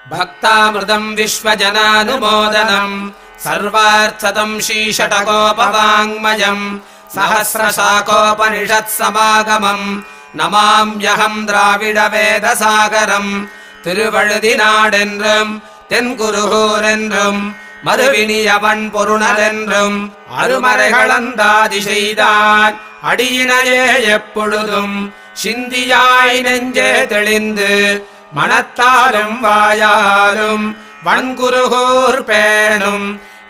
भक्तामृतम् विश्वजनानुमोदनम् सर्वार्थतम् श्रीषटकोपवाङ्मयम् सहस्रशाकोपनिषत्समागमम् நமாம்யகம் திராவிட வேதசாகரம் திருவழுதினாடென்றும் தென்குருகூரென்றும் மறுவினியவன் பொருணரென்றும் அருமறைகளந்தாதி செய்தான் அடியினையே எப்பொழுதும் சிந்தியாய் நெஞ்சே தெளிந்து மனத்தாலும் வாயாலும் வன்குருகூர் பேணும்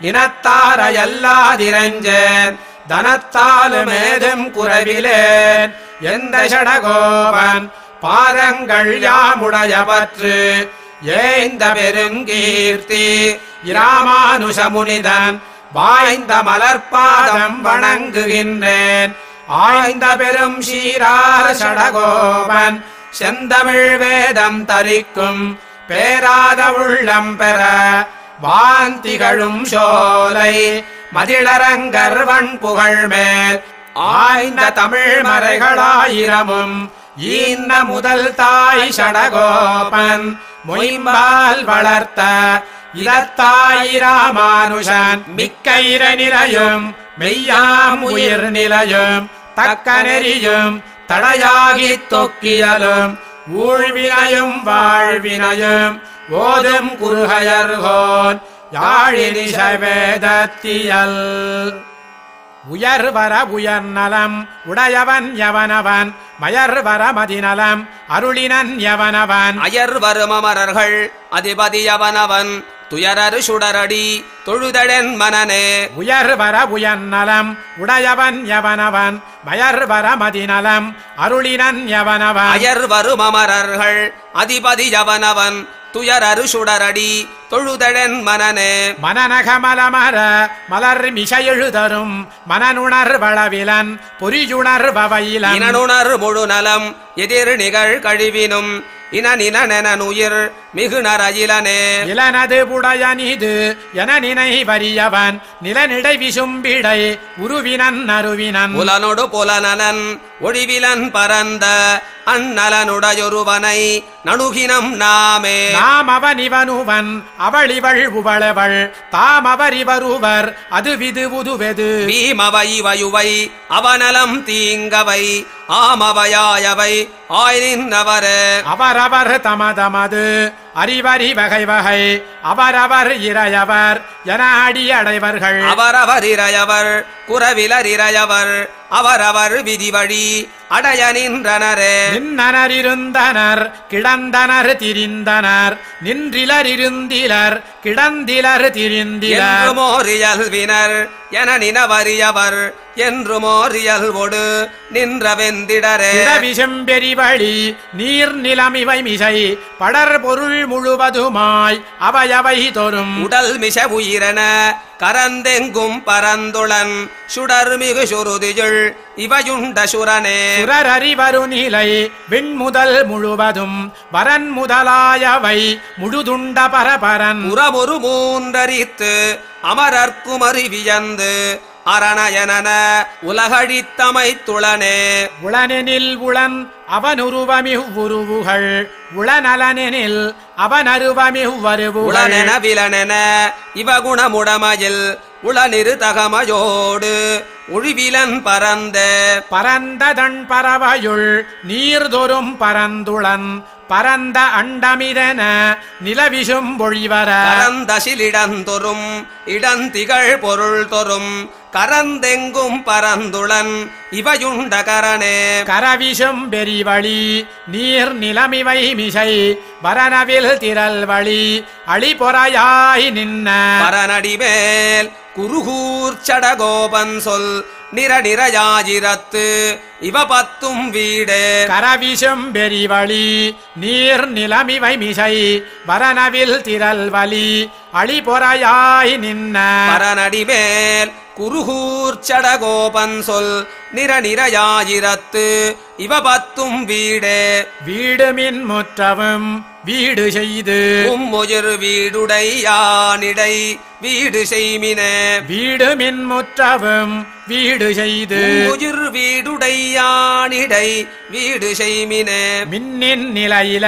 இனத்தாரையல்லாதிரஞ்சேன் தனத்தாலும் ஏதும் குறைவிலேன் எந்த ஷடகோபன் பாதங்கள் யாமுடையவற்று ஏந்த பெருங்கீர்த்தி இராமானுஷ முனிதன் வாய்ந்த மலர்பாதம் வணங்குகின்றேன் ஆய்ந்த பெரும் சீரார் சடகோபன் செந்தமிழ் வேதம் தரிக்கும் பேராத உள்ளம் பெற வாந்திகளும் சோலை மதிளரங்கர்வன் புகழ் மேல் ஆய்ந்த தமிழ் மறைகளாயிரமும் ஈந்த முதல் தாய் சடகோபன் மொயம்பால் வளர்த்த இதத்தாயிராமானுஷன் மிக்க இர நிலையும் மெய்யாம் உயிர் நிலையும் தக்க நெறியும் தடையாகி தொக்கியலும் ஊழ்வினையும் வாழ்வினையும் ஓதும் குருகையர்கோன் யாழினிஷ வேதத்தியல் உயர்வர உயர்நலம் உடையவன் எவனவன் மயர்வர மதிநலம் அருளினன் எவனவன் அயர் வருமமரர்கள் அதிபதியவனவன் துயரரு சுடரடி தொழுதழன் மனனே உயர்வர உயர்நலம் உடையவன் எவனவன் மயர்வர மதிநலம் அருளினன் எவனவன் அயர் வருமமரர்கள் அதிபதியவனவன் துயரரு சுடரடி தொழுதழன் மனனே மனநகமலமர மலர் மிசையெழுதரும் மனனுணர் வளவிலன் பொறியுணர் வவையிலன் இனனுணர் முழு நலம் எதிர் நிகழ் கழிவினும் இனநினனெனுயிர் மிகு நரயிலனே இளனது புடையனிது என நினை வரியவன் நிலனிடை விசும்பிடை உருவினன் அருவினன் புலனொடு புலனலன் ஒழிவிலன் பரந்த அந்நலனுடையொருவனை நணுகினம் நாமே நாம் அவன் இவனுவன் அவள் இவள் உவளவள் தாம் அவர் இவருவர் அது விது உதுவெது பீமவை வயுவை அவனலம் தீங்கவை ஆமவையாயவை ஆய்நின்னவரே அவரவர் தமதமது அறிவறி வகை வகை அவரவர் இறையவர் என அடி அடைவர்கள் அவரவர் இறையவர் குறவிலர் இறையவர் அவரவர் விதிவழி அடைய நின்றனரே நின்னனர் இருந்தனர் கிடந்தனர் திரிந்தனர் நின்றிலர் இருந்திலர் கிடந்திலர் திரிந்திலர் என்றுமோரியல்வினர் என நினவறியவர் என்றுமோரியல்வொடு நின்றவெந்திடரே விசம்பெரிவழி நீர் நிலமிவை மிசை படர் பொருள் முழுவதுமாய் அவையவை தொரும் உடல் மிச உயிரென கரந்தெங்கும் பரந்துளன் சுடர் மிகு சுருதியுள் இவையுண்ட சுரனே சுரர் அறிவரு நிலை விண்முதல் முழுவதும் வரன் முதலாயவை முழுதுண்ட பரபரன் உறமொரு மூன்றரித்து அமரர்க்குமறி வியந்து அரணயனன உலகழித்தமைத்துளனே உளனெனில் உளன் அவனுருவமிவ்வுருவுகள் உளநலனெனில் அவனருவமிவ்வருவுகள் உளனென விலனென இவகுணமுடமையில் உளனிரு தகமையோடு ஒழிவிலன் பரந்த பரந்ததன் பறவையுள் நீர்தொரும் பரந்துளன் பரந்த அண்டமிதன நிலவிசும் பொழிவர கரந்தசிலிடந்தொரும் இடந்திகள் பொருள் தொரும் கரந்தெங்கும் பரந்துளன் இவையுண்ட கரணே கரவிசும் பெரிவழி நீர் நிலமிவை மிசை வரனவில் திரள் வழி அழிபொறையாய் நின்ன பரநடிமேல் குருகூர் சடகோபன் சொல் நிற நிறயாஜிரத்து இவ பத்தும் வீடே கரவிசும் பெரிவழி நீர் நிலமிவை மிசை வரனவில் திரள் வழி அழிபொறையாய் நின்ன பரநடிமேல் குருகூர் சடகோபன் சொல் நிற நிறயாஜிரத்து இவ பத்தும் வீடே வீடு மின் முற்றவும் வீடு செய்து உம்முயிர் வீடுடை யானிடை வீடு செய்மினே வீடு மின்முற்றவும் வீடு செய்து உயிர் வீடுடையானிடை வீடு செய்மினே மின்னின் நிலையில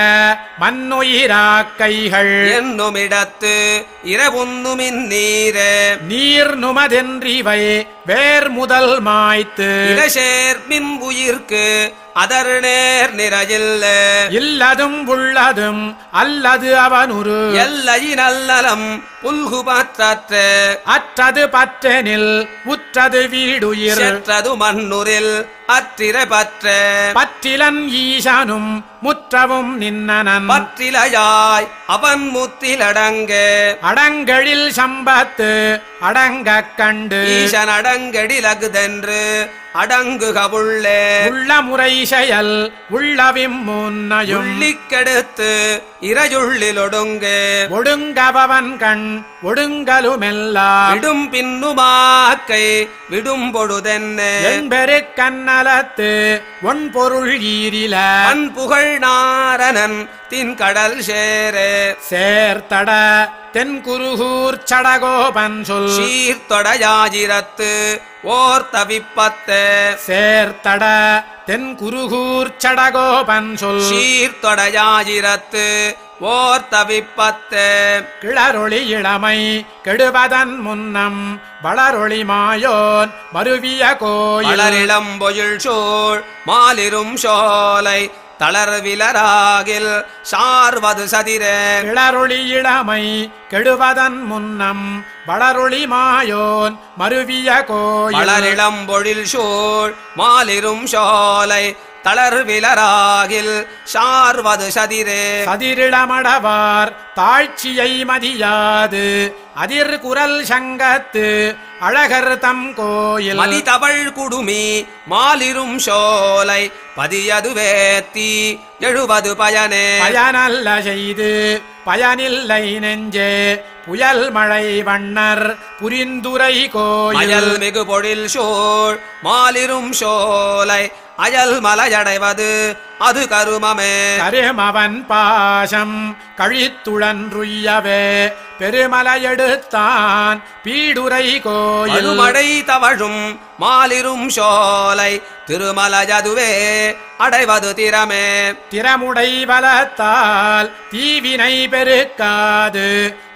மண்ணுயிராக்கைகள் என்னுமிடத்து இரவுந்துமின் நீரே நீர் நுமதென்றிவை வேர் முதல் மாய்த்து இடசேர் மின் உயிர்க்கு அதர் நேர் நிறையில்ல இல்லதும் உள்ளதும் அல்லது அவனுரு எல்லையினல்லலம் புல்கு பற்றற்ற அற்றது பற்றெனில் உற்றது வீடுயிர் செற்றது மண்ணுரில் அற்றிர பற்ற பற்றிலன் ஈசனும் முற்றவும் நின்னனன் பற்றிலையாய் அவன் முத்திலடங்க அடங்கழில் சம்பத்து அடங்கக் கண்டு ஈசன் அடங்கடிலகுதென்று அடங்குக உள்ளே உள்ள முறை செயல் உள்ளவிம் முன்னையும் உள்ளிக்கெடுத்து இரையுள்ளிலொடுங்கு ஒடுங்கபவன் கண் ஒடுங்கலுமெல்லாம் விடும் பின்னுமாக்கை விடும் பொழுதென்ன என்பெரு கண்ணலத்து ஒன் பொருள் ஈரில அன் புகழ் நாரணன் தின் கடல் சேரே சேர்த்தட தென்குருகூர் சடகோபன் சொல் சீர்த்தொடையாயிரத்து ஓர் தவிப்பத்த சேர்த்தட தென்குருகூர் சடகோபன் சொல் சீர்த்தொடையாயிரத்து ஓர் தவிப்பத்த கிளரொளி இளமை கெடுவதன் முன்னம் வளரொளி மாயோன் மருவிய கோயில் வளரிளம் பொயுள் சூழ் மாலிரும் சோலை தளர்விலராகில் சார்வது சதிர கிளரொளி இளமை கெடுவதன் முன்னம் வளரொளி மாயோன் மருவிய கோயில் வளரிளம் பொழில் சூழ் மாலிரும் சோலை தளர்விலராகில் சார்வது சதிரே சதிரிளமடவார் தாழ்ச்சியை மதியாது அதிர் குரல் சங்கத்து அழகர் தம் கோயில் மதிதவள் குடுமி மாலிரும் சோலை பதியது வேத்தி எழுவது பயனே பயனல்ல செய்து பயனில்லை நெஞ்சே புயல் மழை வண்ணர் புரிந்துரை கோயில் அயல் மிகு பொழில் சோழ் மாலிரும் சோலை அயல் மலையடைவது அது கருமமே கருமவன் பாசம் கழித்துழன்றுய்யவே பெருமலையெடுத்தான் பீடுரை கோயில் அருமடை தவழும் மாலிரும் சோலை திருமலஜதுவே அடைவது திறமே திறமுடை பலத்தால் தீவினை பெருக்காது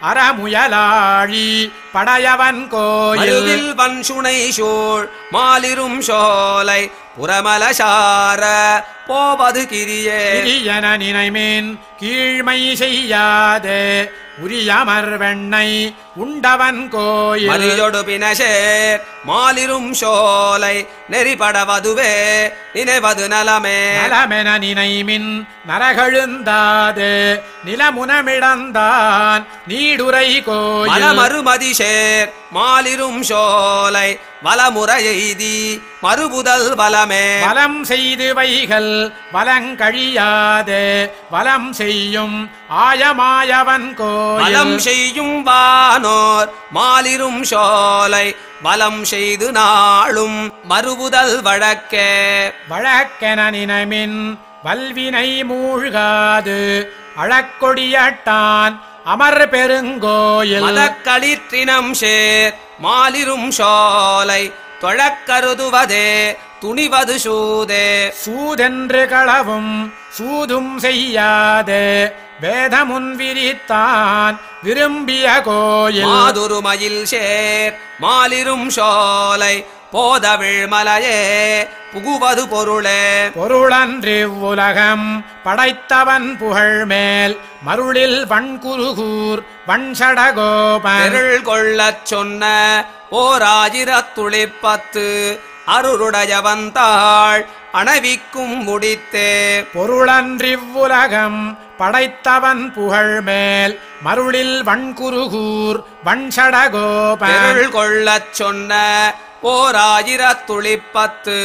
அறமுயலாழி படையவன் கோயில் மருவில் வன்சுனை சூழ் மாலிரும் சோலை புறமலசார போவது கிரியே கிரியன நினைமேன் கீழ்மை செய்யாதே உரியமர் வெண்ணை உண்டவன் கோயில் மதியொடு பினசேர் மாலிரும் சோலை நெறிபடவதுவே நினைவது நலமே நலமென நினைமின் நரகழுந்தாது நிலமுனமிடந்தான் நீடுரை கோயில் மலமறுமதி சேர் மாலிரும் சோலை வலமுறையெய்தி மறுபுதல் வலமே வலம் செய்து வைகள் வலங்கழியாதே வலம் செய்யும் ஆயமாயவன் கோயில் வலம் செய்யும் வானோர் மாலிரும் சோலை வலம் செய்து நாளும் மறுபுதல் வழக்கே வழக்கென நினைமின் வல்வினை மூழ்காது அழக்கொடியட்டான் அமர் பெருங்கோயில் மதக்களிற்றினம் சேர் மாலிரும் சோலை தொழக்கருதுவதே துணிவது சூதே சூதென்று களவும் சூதும் செய்யாதே வேதமுன் விரித்தான் விரும்பிய கோயில் மாதுருமயில் சேர் மாலிரும் சோலை போதவிழ் மலையே புகுவது பொருளே பொருளன்றி உலகம் படைத்தவன் புகழ் மேல் மருளில் வண்குருகூர் வண்சடகோபன் பெருள் கொள்ளச் சொன்ன ஓர் ஆயிரத்துளிப்பத்து அருளுடையவந்தாள் அணவிக்கும் முடித்தே பொருளன்றி உலகம் படைத்தவன் புகழ் மேல் மருளில் வண்குருகூர் வண்சடகோபன் பெருள் கொள்ளச் சொன்ன ஓர் ஆயிரத்துளிப்பத்து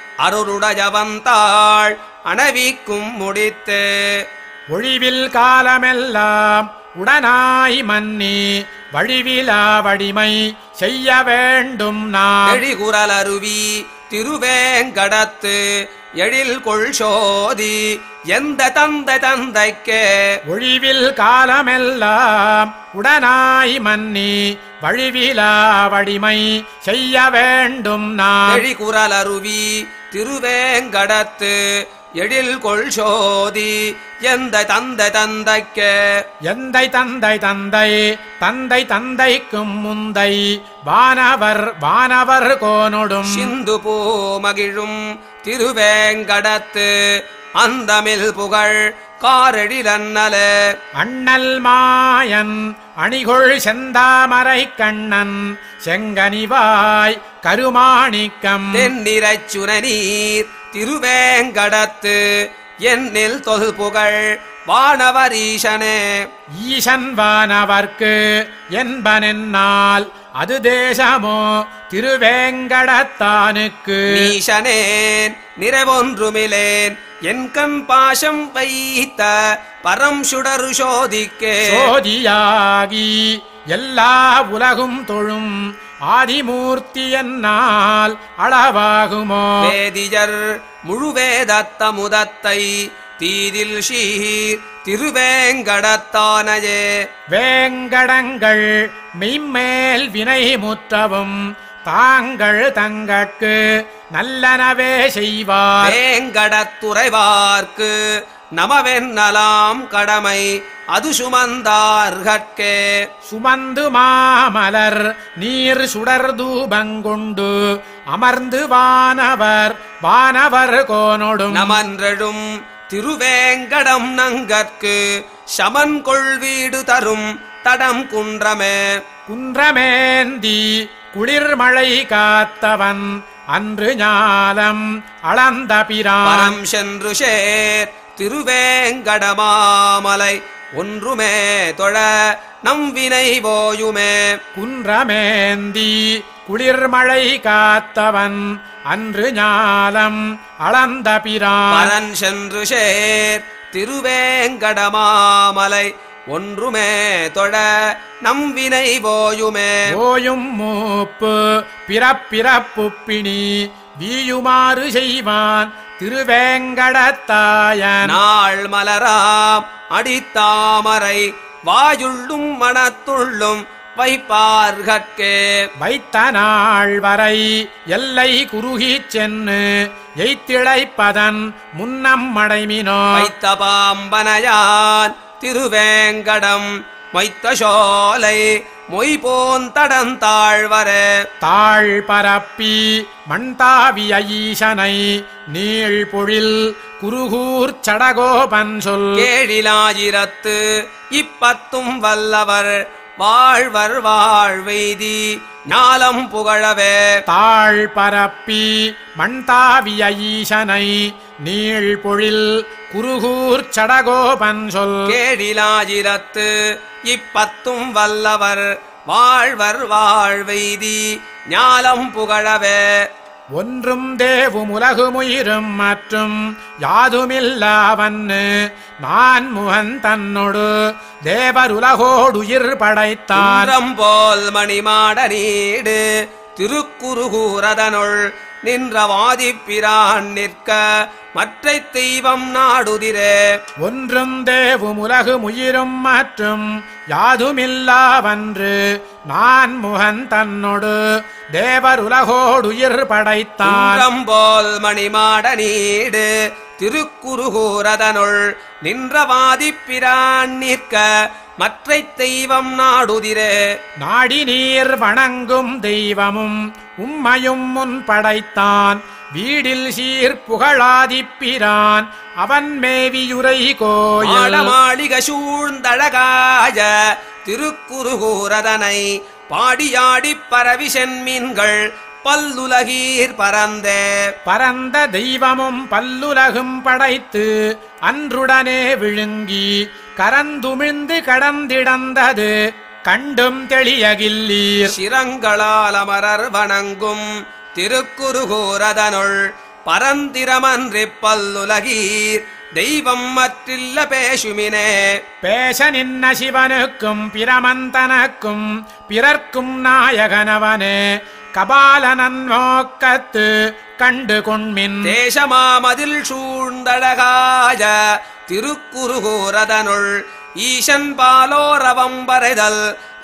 அருளுடையவந்தாள் அணவிக்கும் முடித்தே ஒழிவில் காலமெல்லாம் உடனாய் மன்னி வழிவிலா வடிமை செய்ய வேண்டும் நாம் எழிகுரல் அருவி திருவேங்கடத்து எழில் கொள் சோதி எந்த தந்தை தந்தைக்கே ஒழிவில் காலமெல்லாம் உடனாய் மன்னி வழிவிலா வடிமை செய்ய வேண்டும் நான் எழிகுரல் அருவி திருவேங்கடத்து எழில் கொள் சோதி எந்த தந்தை தந்தைக்கே எந்தை தந்தை தந்தை தந்தை தந்தைக்கும் முந்தை வானவர் வானவர் கோனொடும் சிந்து பூ மகிழும் திருவேங்கடத்து அந்தமில் புகழ் காரெழிலன்னலே அண்ணல் மாயன் அணிகொள் செந்தாமரை கண்ணன் செங்கனிவாய் கருமாணிக்கம் தென்னிறச் சுனநீர் திருவேங்கடத்து என்னில் தொல் புகழ் வானவரீசனே ஈசன் வானவர்க்கு என்பனென்னால் அது தேசமோ திருவேங்கடத்தானுக்கு நீசனேன் நிறைவொன்றுமிலேன் என் கண் பாசம் வைத்த பரம் சுடரு சோதிக்கே சோதியாகி எல்லா உலகும் தொழும் ஆதிமூர்த்தி என்னால் அளவாகுமோ வேதியர் முழுவேதத்த முதத்தை தீதில் ஷீர் திருவேங்கடத்தானையே வேங்கடங்கள் மெய்மேல் வினை முற்றவும் தாங்கள் தங்கட்கு நல்லனவே செய்வார் வேங்கடத்துறைவார்க்கு நமவென்னலாம் கடமை அது சுமந்தார்கட்கே சுமந்து மாமலர் நீர் சுடர் தூபங்கொண்டு அமர்ந்து வானவர் வானவர் கோனொடும் நமன்றழும் திருவேங்கடம் நங்கற்கு சமன் கொள்வீடு தரும் தடம் குன்றமே குன்றமேந்தி குளிர்மழை காத்தவன் அன்று ஞாலம் அளந்த பிரான் பரம் சென்று சேர் திருவேங்கடமாமலை ஒன்றுமே தொழ நம் வினை போயுமே குன்றமேந்தி குளிர்மழை காத்தவன் அன்று ஞாலம் அளந்த பிரான் பரன் சென்று சேர் திருவேங்கடமாமலை ஒன்றுமே தொழ நம் வினை போயுமே ஓயும் மூப்பு பிறப்பிறப்பு பிணி வீயுமாறு செய்வான் திருவேங்கடத்தாயன் நாள் மலராம் அடித்தாமரை வாயுள்ளும் மனத்துள்ளும் வைப்பார்கட்கே வைத்த நாள் வரை எல்லை குறுகிச் சென்னு எய்த்திழைப்பதன் முன்னம் மடைமினோ வைத்த பாம்பனையான் திருவேங்கடம் வைத்த சோலை மொய் போந்தடந்தாழ்வரே தாழ் பரப்பி மண்தாவிய ஈசனை நீள் பொழில் குருகூர் சடகோபன் சொல் கேழிலாயிரத்து இப்பத்தும் வல்லவர் வாழ்வர் வாழ்வெய்தி ஞாலம் புகழவே தாழ் பரப்பி மண்தாவிய ஈசனை நீள் பொழில் குருகூர் சடகோபன் சொல் கேழிலாயிரத்து இப்பத்தும் வல்லவர் வாழ்வர் வாழ்வெய்தி ஞாலம் புகழவே ஒன்றும் தேவும் உலகுமுயிரும் மற்றும் யாதுமில்லாவன்னு நான் முகன் தன்னொடு தேவருலகோடுயிர் படைத்தான் தாரம் போல் மணிமாட நீடு திருக்குறுகூரதனுள் நின்ற வாதிப்பிரான் நிற்க மற்றை தெய்வம் நாடுதிரே ஒன்றும் தேவும் உலகுமுயிரும் மற்றும் யாதுமில்லாவன்று நான் முகன் தன்னொடு தேவருலகோடுயிர் படைத்தான் தாரம் போல் மணிமாட நீடு திருக்குறுகூரதனுள் நின்ற வாதிப்பிரான் நிற்க மற்றை தெய்வம் நாடுதிரே நாடி நீர் வணங்கும் தெய்வமும் உம்மையும் முன் படைத்தான் வீடில் சீர் புகழாதிப்பிரான் அவன் மேவியுரை கோயில் மாடமாளிக சூழ்ந்தழகாய திருக்குறுகூரதனை பாடியாடிப் பரவி சென்மீன்கள் பல்லுலகீர் பரந்தே பரந்த தெய்வமும் பல்லுலகும் படைத்து அன்றுடனே விழுங்கி கரந்துமிழ்ந்து கடந்திடந்தது கண்டும் தெளியகில்லீர் சிரங்களால் அமரர் வணங்கும் திருக்குறுகூரதனுள் பரந்திரமன்றிப் பல்லுலகீர் தெய்வம் மற்றில்ல பேசுமினே பேச நின்ன சிவனுக்கும் பிரமந்தனக்கும் பிறர்க்கும் நாயகனவனே கபாலனன் நோக்கத்து கண்டு கொண்மின் தேசமாமதில் சூழ்ந்தழகாய திருக்குறுகூரதனுள் ஈசன் பாலோரவம் வரைதல்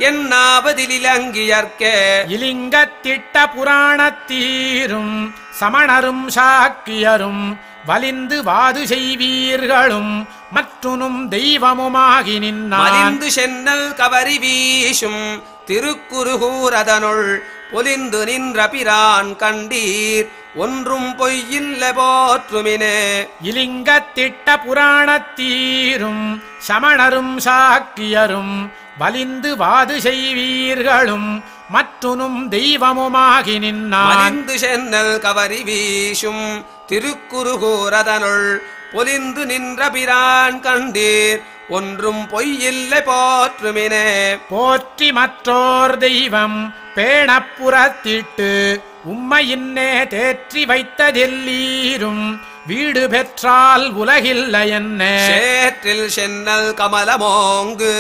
என்னாவதிலிலங்கியற்கே இலிங்கத்திட்ட புராணத்தீரும் சமணரும் சாக்கியரும் வலிந்து வாது செய்வீர்களும் மற்றுனும் தெய்வமுமாகி நின்னான் மலிந்து சென்னல் கவரி வீசும் திருக்குறுகூரதனுள் பொலிந்து நின்ற பிரான் கண்டீர் ஒன்றும் பொய்யில்ல போற்றுமினே இலிங்கத்திட்ட புராணத்தீரும் சமணரும் சாக்கியரும் வலிந்து வாது செய்வீர்களும் மற்றுனும் தெய்வமுமாகி நின்னான் மலிந்து சென்னல் கவரி வீசும் திருக்குறுகூரதனுள் பொலிந்து நின்ற பிரான் கண்டீர் ஒன்றும் பொய்யில்லை போற்றுமினே போற்றி மற்றோர் தெய்வம் பேணப்புறத்திட்டு உம்மையின்னே தேற்றி வைத்ததெல்லீரும் வீடு பெற்றால் உலகில்லை என்ன சேற்றில் சென்னல் கமலமோங்கு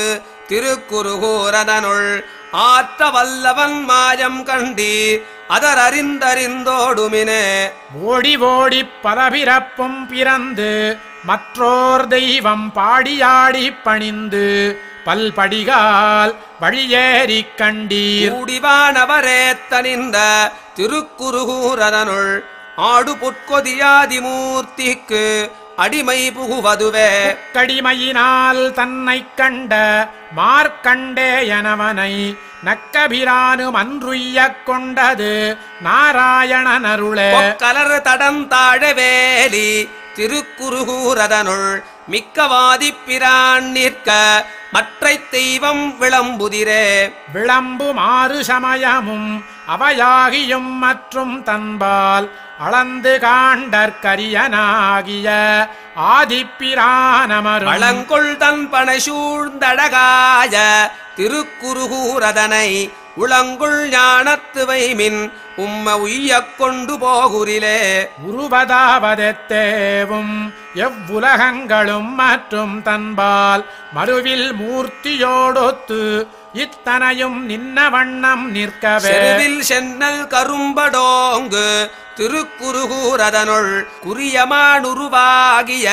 திருக்குறுகூரதனுள் ஆற்ற வல்லவன் மாயம் கண்டீர் அதர் அறிந்தறிந்தோடுமினே ஓடி ஓடி பலபிறப்பும் பிறந்து மற்றோர் தெய்வம் பாடியாடி பணிந்து பல்படிகால் வழியேறிக் கண்டீர் கூடிவானவரே தனிந்த திருக்குறுகூரதனுள் ஆடு பொற்கொதியாதி மூர்த்திக்கு அடிமை புகுவதுவே கடிமையினால் தன்னைக் கண்ட மார்க்கண்டேயனவனை நக்கபிரானும் அன்றுய்யக் கொண்டது நாராயணன் அருளே கலர் தடம் தாழவேலி திருக்குறுகூரதனுள் மிக்கவாதி பிரான் நிற்க மற்றை தெய்வம் விளம்புதிரே விளம்பு மாறு சமயமும் அவையாகியும் மற்றும் தன்பால் அளந்து காண்டற்கரியனாகிய ஆதிப்பிரானமரும் வளங்கொள் தன் பனை சூழ்ந்தழகாய திருக்குறுகூரதனை உளங்குள் ஞானத்து வைமின் உம்ம உய்யக் கொண்டு போகுரிலே உருவதாவதெத்தேவும் எவ்வுலகங்களும் மற்றும் தன்பால் மறுவில் மூர்த்தியோடொத்து இத்தனையும் நின்ன வண்ணம் நிற்கவே செருவில் சென்னல் கரும்படோங்கு திருக்குறுகூரதனுள் குறியமானுருவாகிய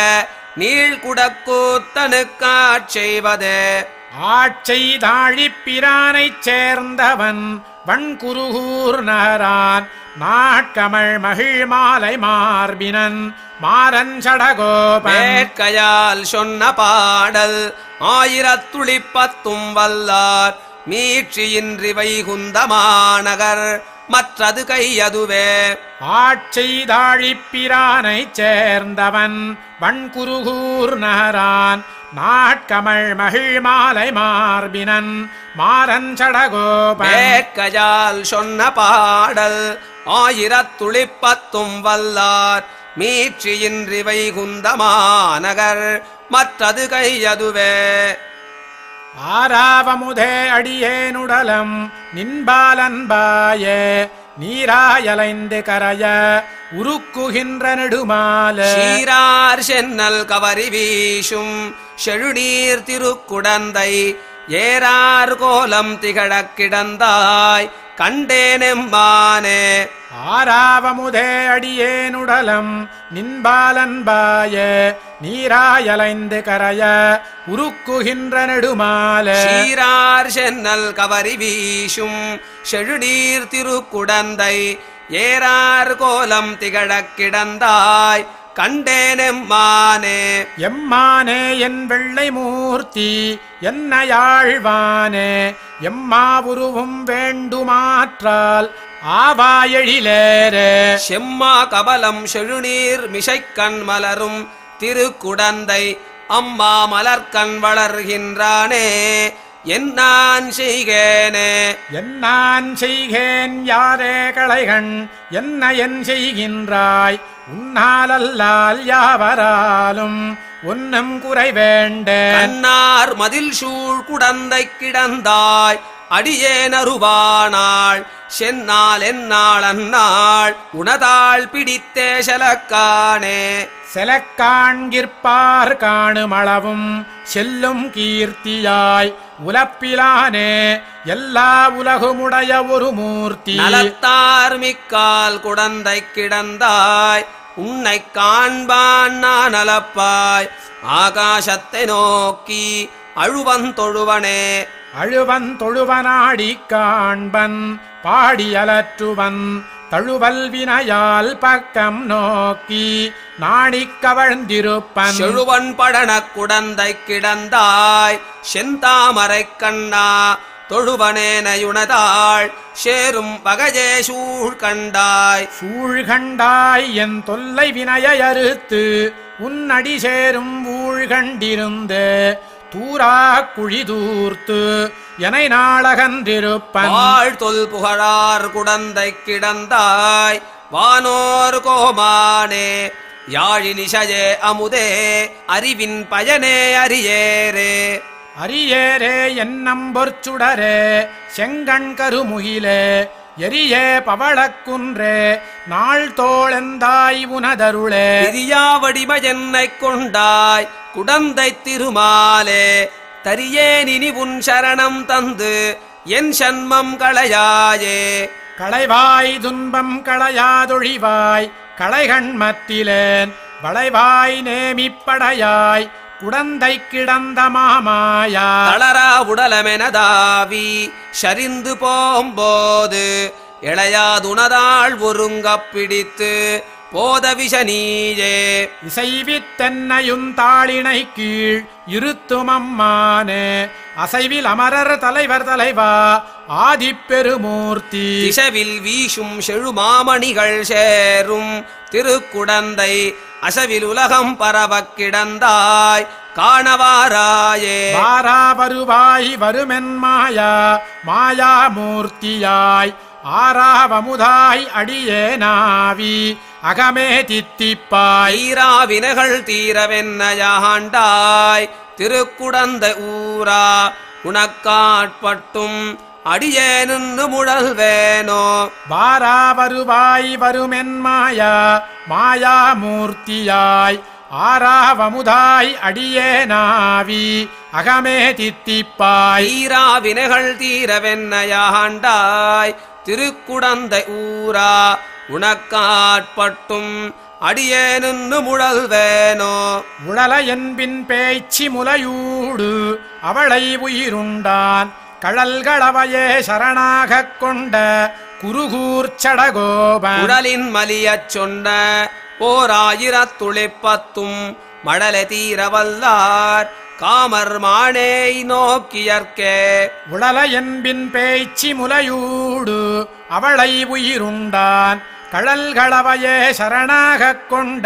நீழ்குடக்கூத்தனுக்காட் செய்வதே ஆட்செய்தாழிப் பிரானைச் சேர்ந்தவன் வன்குருகூர் நகரான் நாட்கமள் மகிழ் மாலை மார்பினன் மாறன் சடகோபன் வேட்கையால் சொன்ன பாடல் ஆயிரத்துளிப்பத்தும் வல்லார் மீட்சியின்றி வைகுந்தமாநகர் மற்றது கையதுவே ஆட்செய்தாழிப் பிரானைச் சேர்ந்தவன் வன்குருகூர் நகரான் நாட்கமள் மகிழ் மாலை மார்பினன் மாறன் சடகோபன் வேட்கையால் சொன்ன பாடல் ஆயிரத்துளிப்பத்தும் வல்லார் மீட்சியின்றி வைகுந்தமாநகர் மற்றது கையதுவே ஆராவமுதே அடியேனுடலம் நின்பாலன்பாயே நீராயலைந்து கரைய உருக்குகின்ற நெடுமால சீரார் சென்னல் கவரி வீசும் செழுநீர் திருக்குடந்தை ஏறார் கோலம் திகழக் கிடந்தாய் கண்டேனெம்பானே ஆராவமுதே அடியேனுடலம் நின்பாலன்பாயே நீராயலைந்து கரைய உருக்குகின்ற நெடுமால சீரார் சென்னல் கவரி வீசும் செழுநீர் திருக்குடந்தை ஏறார் கோலம் திகழக் கிடந்தாய் கண்டேனெம்மானே எம்மானே என் வெள்ளை மூர்த்தி என்னையாழ்வானே எம்மாவுருவும் வேண்டுமாற்றால் ஆவாயெழிலேரே செம்மா கபலம் செழுநீர் மிசைக்கண் மலரும் திருக்குடந்தை அம்மா மலர்க்கண் வளர்கின்றானே என்னான் செய்கேனே என்னான் செய்கேன் யாரே களைகண் என்ன என் செய்கின்றாய் உன்னாலல்லால் யாவராலும் ஒன்னும் குறை வேண்டேன் கண்ணார் மதில் சூழ் குடந்தை கிடந்தாய் அடியேனருவானாள் செந்நாள் எந்நாள் அந்நாள் உணதாள் பிடித்தே செலக்கானே செலக்காண்கிற்பார் காணுமளவும் செல்லும் கீர்த்தியாய் உலப்பிலானே எல்லா உலகுமுடைய ஒரு மூர்த்தி நலத்தார் மிக்கால் குடந்தை கிடந்தாய் உன்னை காண்பான் நான் நலப்பாய் ஆகாசத்தை நோக்கி அழுவன் தொழுவனே அழுவன் தொழுவனாடி காண்பன் பாடியலற்றுவன் தழுவல் வினையால் பக்கம் நோக்கி நாணிக் கவழ்ந்திருப்பன் செழுவன் படன குடந்தை கிடந்தாய் செந்தாமரை கண்ணா தொழுவனேனையுணதாள் சேரும் வகையே சூழ் கண்டாய் சூழ்கண்டாய் என் தொல்லை வினையை அறுத்து உன்னடி சேரும் ஊழ்கண்டிருந்து தூரா குழி தூர்த்து எனை நாளகன்றிருப்பன் வாழ் தொல் புகழார் குடந்தை கிடந்தாய் வானோர் கோமானே யாழி நிஷயே அமுதே அறிவின் பயனே அறியேரே அரியேரே என்னம்பொற்சுடரே செங்கண் கருமுகிலே எரியே பவளக்குன்றே நாள் தோழந்தாய் உனதருளே பிரியாவடிம என்னைக் கொண்டாய் குடந்தை திருமாலே தரியேனினி உன் சரணம் தந்து என் சன்மம் களையாயே களைவாய் துன்பம் களையாதொழிவாய் களைகண் மத்திலேன் வளைவாய் நேமிப்படையாய் குடந்தை கிடந்த மாமாயா தளரா உடலமெனதாவி சரிந்து போம்போது இளையாதுணதாள் ஒருங்கப் பிடித்து போத விஷநீயே இசைவித்தென்னையும் தாளினை கீழ் இருத்துமம்மானே அசைவில் அமரர் தலைவர் தலைவா ஆதிப்பெருமூர்த்தி திசவில் வீசும் செழுமாமணிகள் சேரும் திருக்குடந்தை அசவில் உலகம் பரவக் கிடந்தாய் காணவாராயே வாரா வருவாய் வருமென் மாயா மாயா மூர்த்தியாய் ஆறாவமுதாய் அடியே நாவி அகமே தித்திப்பாய் ஈராவினைகள் தீரவென்னையாண்டாய் திருக்குடந்தை ஊரா உனக்காட்பட்டும் அடியே நின்று முழல்வேனோ வாரா வருவாய் வருமென் மாயா மாயா மூர்த்தியாய் ஆறாவமுதாய் அடியே நாவி அகமே தித்திப்பாய் ஈராவினைகள் தீரவென்னையாண்டாய் திருக்குடந்தை ஊரா உனக்காட்பட்டும் அடியே நின்று முழல்வேனோ உழல என்பின் பேய்ச்சி முலையூடு அவளை உயிருண்டான் கழல்களவையே சரணாகக் கொண்ட குருகூர்ச்சடகோபன் உடலின் மலியச் சொன்ன ஓர் ஆயிரத்துளிப்பத்தும் மடலை தீரவல்லார் காமர் மானேய் நோக்கியற்கே உழல என்பின் பேய்ச்சி முலையூடு அவளை உயிருண்டான் கழல்களவையே சரணாகக் கொண்ட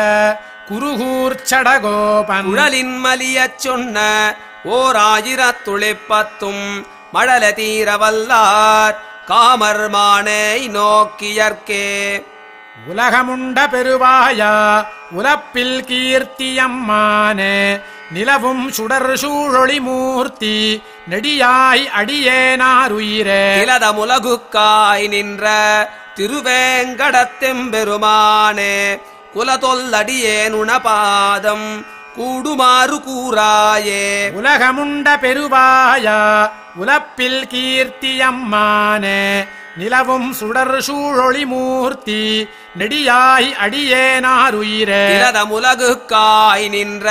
குருகூர்ச்சடகோபன் உடலின் மலியச் சொன்ன ஓர் ஆயிரத்துளிப்பத்தும் மடலை தீரவல்லார் காமர் மானேய் நோக்கியற்கே உலகமுண்ட பெருவாயா உலப்பில் கீர்த்தியம்மானே நிலவும் சுடர் சூழொளி மூர்த்தி நெடியாய் அடியேனாருயிரே இலதமுலகுக்காய் நின்ற திருவேங்கடத்தெம்பெருமானே குலதொல்லடியேன் உணபாதம் கூடுமாறு கூறாயே உலகமுண்ட பெருவாயா உலப்பில் கீர்த்தியம்மானே நிலவும் சுடர் சூழொளி மூர்த்தி நெடியாய் அடியேனாருயிரே இலதமுலகுக்காய் நின்ற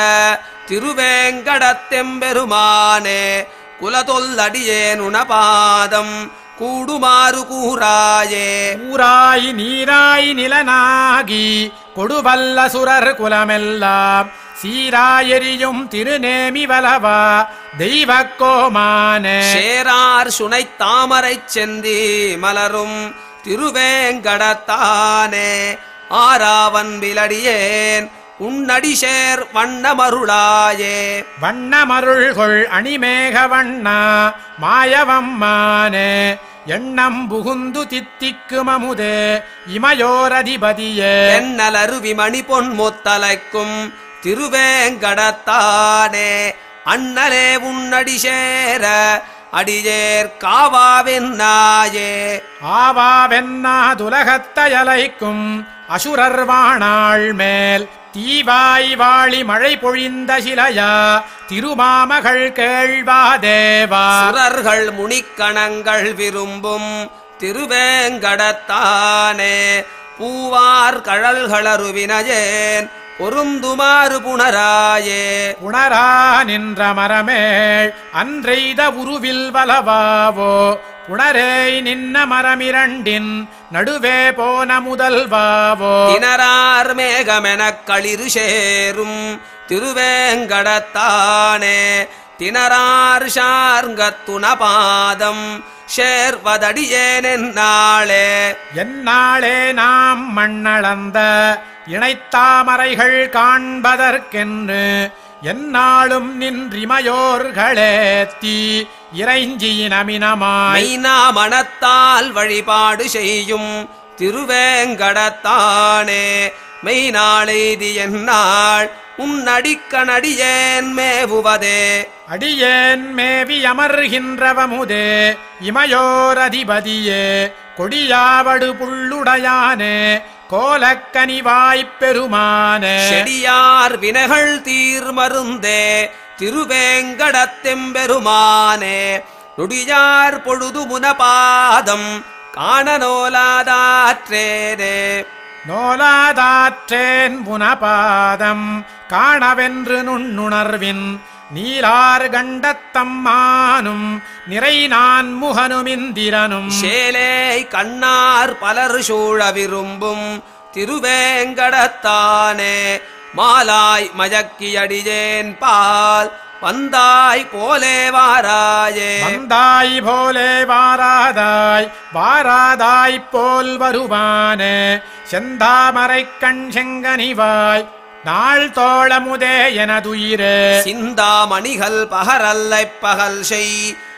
திருவேங்கடத்தெம்பெருமானே குலதொல்லடியேன் உணபாதம் கூடுமாறு கூறாயே ஊராய் நீராய் நிலனாகி கொடுவல்ல சுரர் குலமெல்லாம் சீராயெரியும் திருநேமி வலவா தெய்வக் கோமானே சேரார் சுனை தாமரைச் செந்தி மலரும் திருவேங்கடத்தானே ஆராவன் விலடியேன் உன்னடி சேர் வண்ணமருளாயே வண்ணமருள்கொள் அணிமேக வண்ணா மாயவம்மானே எண்ணம் புகுந்து தித்திக்கும் அமுதே இமயோரதிபதியே தென்னலருவி மணி பொன் முத்தலைக்கும் திருவேங்கடத்தானே அண்ணலே உன்னடி சேர அடியேர் காவாவென்னாயே ஆவாவென்னாதுலகத்தயலைக்கும் அசுரர் வாணாள் மேல் தீவாய் வாழி மழை பொழிந்த சிலையா திருமாமகள் கேள்வாதேவா சுரர்கள் முனிக்கணங்கள் விரும்பும் திருவேங்கடத்தானே பூவார் கழல்களருவினயேன் பொருந்துமாறு புனராயே புணரா நின்ற மரமேள் அன்றெய்த உருவில் வலவாவோ புணரேய் நின்ன மரமிரண்டின் நடுவே போன முதல்வாவோ தினரார் மேகமெனக் களிறு சேரும் திருவேங்கடத்தானே தினரார் ஷார்ங்கத்துணபாதம் சேர்வதடியேனென்னாளே என்னாளே நாம் மண்ணளந்த இணைத்தாமரைகள் காண்பதற்கென்று என்னாலும் நின்றிமையோர்களேத்தி இறைஞ்சியினமினமாய் மைனா மனத்தால் வழிபாடு செய்யும் திருவேங்கடத்தானே மெய்நாளெய்தி என்னாள் உன்னடிக்கணடியேன் மேவுவதே அடியேன் மேவி அமர்கின்றவமுதே இமையோரதிபதியே கொடியாவடு புள்ளுடையானே கோலக்கனிவாய்ப் பெருமானே செடியார் வினைகள் தீர்மருந்தே திருவேங்கடத்தெம்பெருமானே நுடியார் பொழுது முனபாதம் காணநோலாதாற்றேனே நோலாதாற்றேன் புனபாதம் காணவென்று நுண்ணுணர்வின் நீலார் கண்டத்தம்மானும் நிறை நான் முகனுமிந்திரனும் சேலே கண்ணார் பலர் சூழ விரும்பும் திருவேங்கடத்தானே மாலாய் மயக்கியடியேன் பால் வந்தாய் போலே வாராயே வந்தாய் போலே வாராதாய் வாராதாய் போல் வருவானே செந்தாமரை கண் செங்கனிவாய் நாள் தோளமுதே எனதுயிரே சிந்தாமணிகள் பகரல்லை பகல் செய்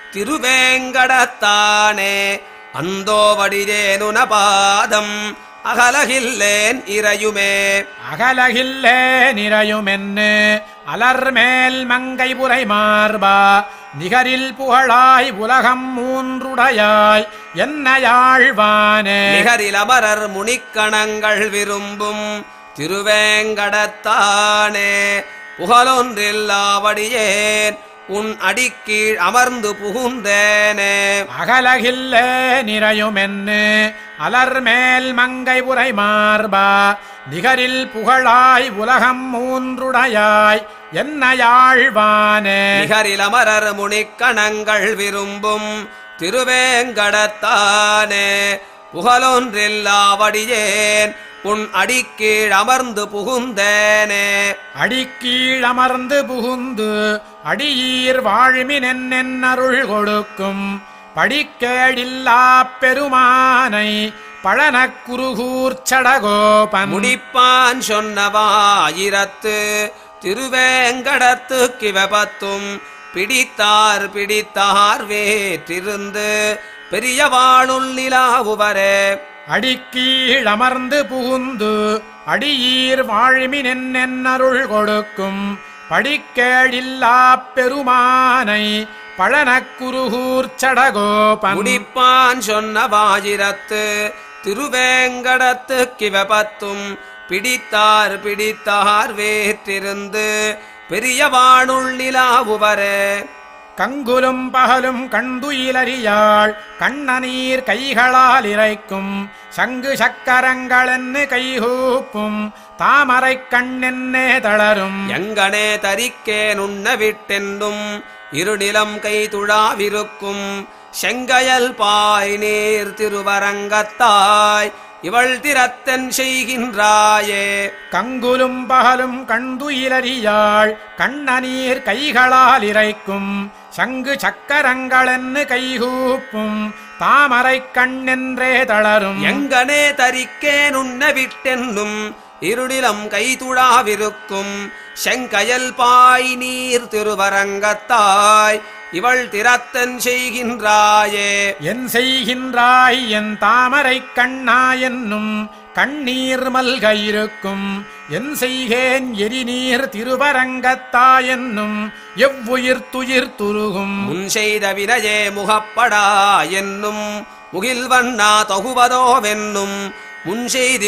திருவேங்கடத்தானே அந்தோ வடிதேனுன பாதம் அகலகில்லேன் இறையுமே அகலகில்லே நிறையுமென்னு அலர்மேல் மங்கை புரை மார்பா நிகரில் புகழாய் உலகம் மூன்றுடையாய் என்னையாழ்வானே நிகரில் அமரர் முனிக்கணங்கள் விரும்பும் திருவேங்கடத்தானே புகழொன்றில்லாவடியேன் உன் அடிக்கீழ் அமர்ந்து புகுந்தேனே அகலகில்லே நிறையுமென்னு அலர்மேல் மங்கை உரை மார்பா நிகரில் புகழாய் உலகம் மூன்றுடையாய் என்னையாழ்வானே நிகரில் அமரர் முனிக்கணங்கள் விரும்பும் திருவேங்கடத்தானே புகழொன்றில்லாவடியேன் உன் அடிக்கீழ் அமர்ந்து புகுந்தேனே அடிக்கீழ் அமர்ந்து புகுந்து அடியீர் வாழ்மினென் அருள் கொடுக்கும் படிக்கேடில்லா பெருமானை பழனக் குருகூர்ச் சடகோபன் முடிப்பான் சொன்னவாயிரத்து திருவேங்கடத்து கிவபத்தும் பிடித்தார் பிடித்தார் வேற்றிருந்து பெரியவாளுள் நிலாவுவரே அடிக்கீழ் அமர்ந்து புகுந்து அடியீர் வாழ்மினென் அருள் கொடுக்கும் படிக்கேடில்லா பெருமானை பழனக் குருகூர்ச் சடகோபன் முடிப்பான் சொன்னவாயிரத்து திருவேங்கடத்து கிவபத்தும் பிடித்தார் பிடித்தார் வேற்றிருந்து பெரியவானுள் நிலாவுவரே கங்குலும் பகலும் கண்துயிலறியாள் கண்ணநீர் கைகளால் இறைக்கும் சங்கு சக்கரங்களென்னு கைகூப்பும் தாமரைக் கண்ணென்னே தளரும் எங்கனே தரிக்கே நுண்ண விட்டென்னும் இருநிலம் கை துழாவிருக்கும் செங்கயல் பாய் நீர் திருவரங்கத்தாய் இவள் திறத்தன் செய்கின்றாயே கங்குலும் பகலும் கண்துயிலறியாள் கண்ணநீர் கைகளால் இறைக்கும் சங்கு சக்கரங்களென்னு கைகூப்பும் தாமரைக் கண்ணென்றே தளரும் எங்கனே தரிக்கே நுண்ண விட்டென்னும் இருநிலம் கை துழாவிருக்கும் செங்கயல் பாய் நீர் திருவரங்கத்தாய் இவள் திறத்தன் செய்கின்றாயே என் செய்கின்றாய் என் தாமரைக் கண்ணா என்னும் கண்ணீர் மல்க இருக்கும் என் செய்கேன் எரிநீர் திருவரங்கத்தா என்னும் எவ்வுயிர் துயிர் துருகும் முன் செய்த வினையே முகப்படா என்னும் முகில் வண்ணா தொகுவதோவென்னும் முன் செய்தி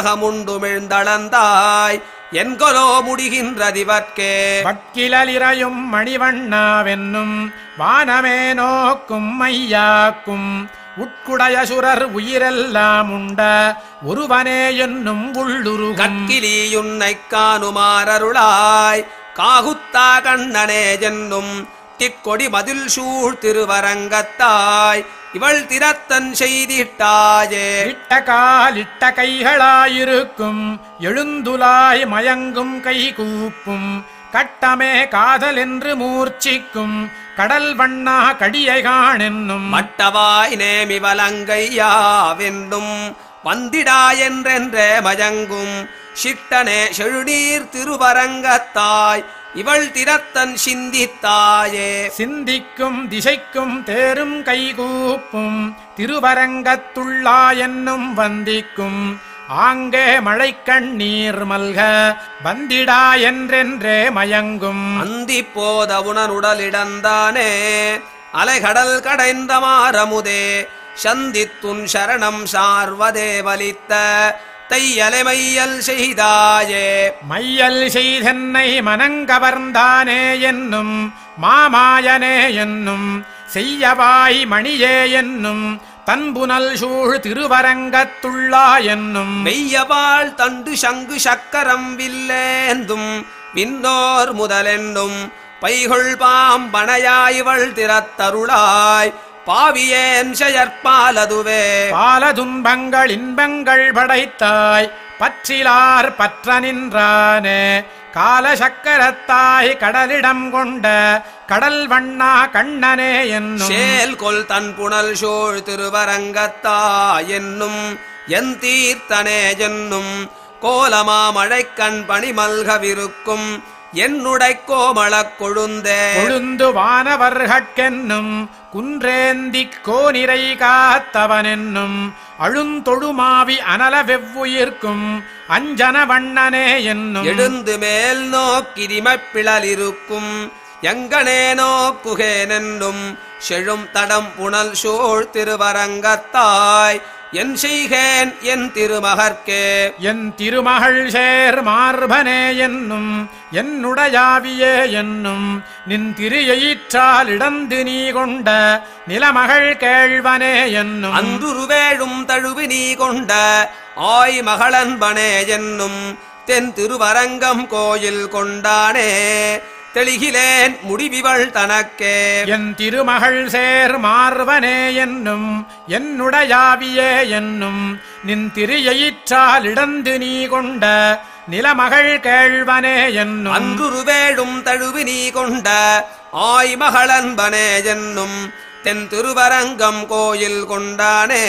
உலகமுண்டுமிழ்ந்தளந்தாய் என்கொலோ முடிகின்றதிவர்க்கே வக்கிலிரையும் மணிவண்ணாவென்னும் வானமே நோக்கும் மையாக்கும் உட்குடைய சுரர் உயிரெல்லாம் உண்ட ஒருவனே என்னும் உள்ளுருகும் கற்கிலியுன்னைக் காணுமாறருளாய் காகுத்தா கண்ணனே என்னும் திக்கொடி மதில் சூழ் திருவரங்கத்தாய் இவள் திறத்தன் செய்திட்டாயே இட்ட காலிட்ட கைகளாயிருக்கும் எழுந்துலாய் மயங்கும் கை கூப்பும் கட்டமே காதல் என்று மூர்ச்சிக்கும் கடல் வண்ணா கடியை காணென்னும் மட்டவாய் நேமி வலங்கையாவென்றும் வந்திடா என்றென்றே மயங்கும் சிட்டனே செழுநீர் திருவரங்கத்தாய் இவள் திறத்தன் சிந்தித்தாயே சிந்திக்கும் திசைக்கும் தேரும் கைகூப்பும் திருவரங்கத்துள்ளா என்னும் வந்திக்கும் ஆங்கே மழை கண்ணீர் மல்க வந்திடா என்றென்றே மயங்கும் அந்தி போத உணனுடலிடந்தானே அலைகடல் கடைந்த மாரமுதே சந்தித்துன் சரணம் சார்வதே வலித்த தையலைமையல் செய்தாயே மையல் செய்தென்னை மனங்கவர்ந்தானே என்னும் மாமாயனே என்னும் செய்யவாய் மணியே என்னும் தன்புனல் சூழ் திருவரங்கத்துள்ளா என்னும் மெய்யவாள் தண்டு சங்கு சக்கரம் வில்லேந்தும் விண்ணோர் முதலென்னும் பைகொள் பாம்பனையாய்வள் திறத்தருளாய் பாவியேன் செயற்பாலதுவே பால துன்பங்கள் இன்பங்கள் படைத்தாய் பற்றிலார் பற்ற நின்றானே கால சக்கரத்தாய் கடலிடம் கொண்ட கடல் வண்ணா கண்ணனே என்னும் சேல் கொல் தன் புனல் சோழ் திருவரங்கத்தா என்னும் என் தீர்த்தனே என்னும் கோலமா மழைக்கண் பணிமல்கவிருக்கும் என்னுடை கோமளக் கொழுந்தே கொழுந்து வானவர்கட்கென்னும் குன்றேந்திக் கோனிரை காத்தவனென்னும் அழுந்தொழுமாவி அனல வெவ்வுயிர்க்கும் அஞ்சன வண்ணனே என்னும் எழுந்து மேல் நோக்கிரிமப்பிழலிருக்கும் எங்கனே நோக்குகேனென்னும் செழும் தடம் புனல் சோழ் திருவரங்கத்தாய் என் செய்கேன் என் திருமகர்க்கே என் திருமகள் சேர் மார்பனே என்னும் என்னுடையாவியே என்னும் நின் திரியயிற்றால் இடந்து நீ கொண்ட நிலமகள் கேழ்வனே என்னும் அந்துருவேழும் தழுவி நீ கொண்ட ஆய் மகளன்பனே என்னும் தென் திருவரங்கம் கோயில் கொண்டானே தெளிகிலேன் முடிவிவள் தனக்கே என் திருமகள் சேர் மார்வனே என்னும் என்னுடையாவியே என்னும் நின் திரியயிற்றால் இடந்து நீ கொண்ட நிலமகள் கேழ்வனே என்னும் அன்றுருவேழும் தழுவி நீ கொண்ட ஆய் மகளன்பனே என்னும் தென் திருவரங்கம் கோயில் கொண்டானே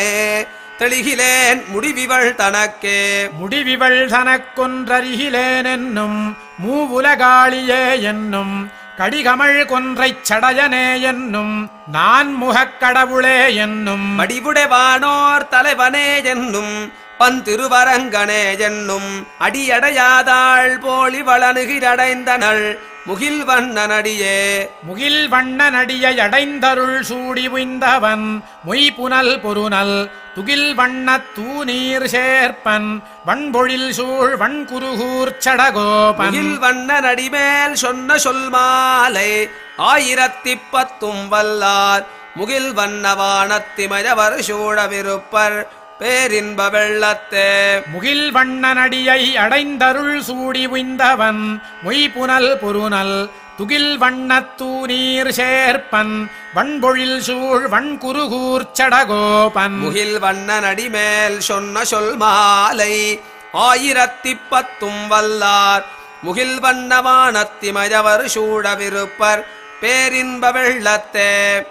தெளிகிலேன் முடிவிவள் தனக்கே முடிவிவள் தனக்கொன்றருகிலேன் என்னும் மூவுலகாளியே என்னும் கடிகமழ் கொன்றைச் சடையனே என்னும் நான் முகக் கடவுளே என்னும் மடிவுடைவானோர் தலைவனே என்னும் பன் திருவரங்கனே என்னும் அடியடையாதாள் போலி வளனுகிறடைந்தனள் முகில் வண்ணனடியே முகில் வண்ண நடியை அடைந்தருள் சூடி உய்ந்தவன் மொய்புனல் பொருநல் துகில் வண்ணத் தூநீர் சேர்ப்பன் வண்பொழில் சூழ் வண்குருகூர்ச் சடகோபன் முகில் வண்ணனடிமேல் சொன்ன சொல் மாலை ஆயிரத்தி பத்தும் வல்லார் முகில் வண்ணவானத்திமயவர் சூழவிருப்பர் பேரின்ப வெள்ளத்தே முகில் வண்ண நடியை அடைந்தருள் சூடி உய்ந்தவன் மொய்புனல் பொருநல் துகில் வண்ணத் தூநீர் சேர்ப்பன் வண்பொழில் சூழ் வண்குருகூர்ச் சடகோபன் முகில் வண்ணனடிமேல் சொன்ன சொல் மாலை ஆயிரத்தி பத்தும் வல்லார் முகில் வண்ணவானத்திமயவர் சூழவிருப்பர் பேரின்ப வெள்ளத்தே